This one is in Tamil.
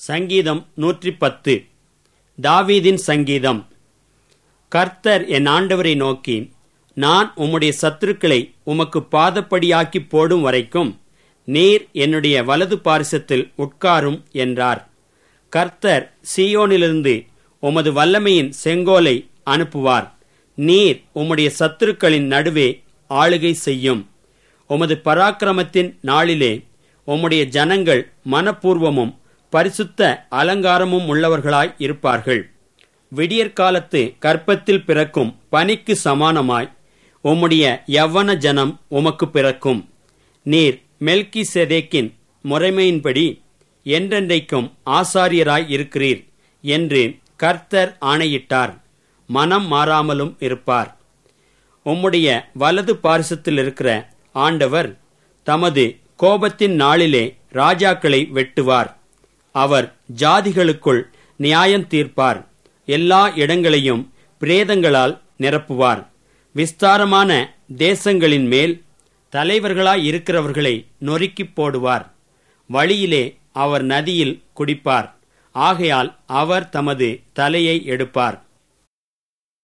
சங்கீதம் நூற்றி பத்து தாவீதின் சங்கீதம் கர்த்தர் என் ஆண்டவரை நோக்கி நான் உம்முடைய சத்துருக்களை உமக்கு பாதப்படியாக்கி போடும் வரைக்கும் நீர் என்னுடைய வலது பாரிசத்தில் உட்காரும் என்றார் கர்த்தர் சீயோனிலிருந்து உமது வல்லமையின் செங்கோலை அனுப்புவார் நீர் உம்முடைய சத்துருக்களின் நடுவே ஆளுகை செய்யும் உமது பராக்கிரமத்தின் நாளிலே உம்முடைய ஜனங்கள் மனப்பூர்வமும் பரிசுத்த அலங்காரமும் உள்ளவர்களாய் இருப்பார்கள் விடியற்காலத்து கற்பத்தில் பிறக்கும் பனிக்கு சமானமாய் உம்முடைய யவ்வன ஜனம் உமக்கு பிறக்கும் நீர் மெல்கி செதேக்கின் முறைமையின்படி என்றென்றைக்கும் ஆசாரியராய் இருக்கிறீர் என்று கர்த்தர் ஆணையிட்டார் மனம் மாறாமலும் இருப்பார் உம்முடைய வலது பாரிசத்தில் இருக்கிற ஆண்டவர் தமது கோபத்தின் நாளிலே ராஜாக்களை வெட்டுவார் அவர் ஜாதிகளுக்குள் நியாயம் தீர்ப்பார் எல்லா இடங்களையும் பிரேதங்களால் நிரப்புவார் விஸ்தாரமான தேசங்களின் மேல் தலைவர்களாய் இருக்கிறவர்களை நொறுக்கிப் போடுவார் வழியிலே அவர் நதியில் குடிப்பார் ஆகையால் அவர் தமது தலையை எடுப்பார்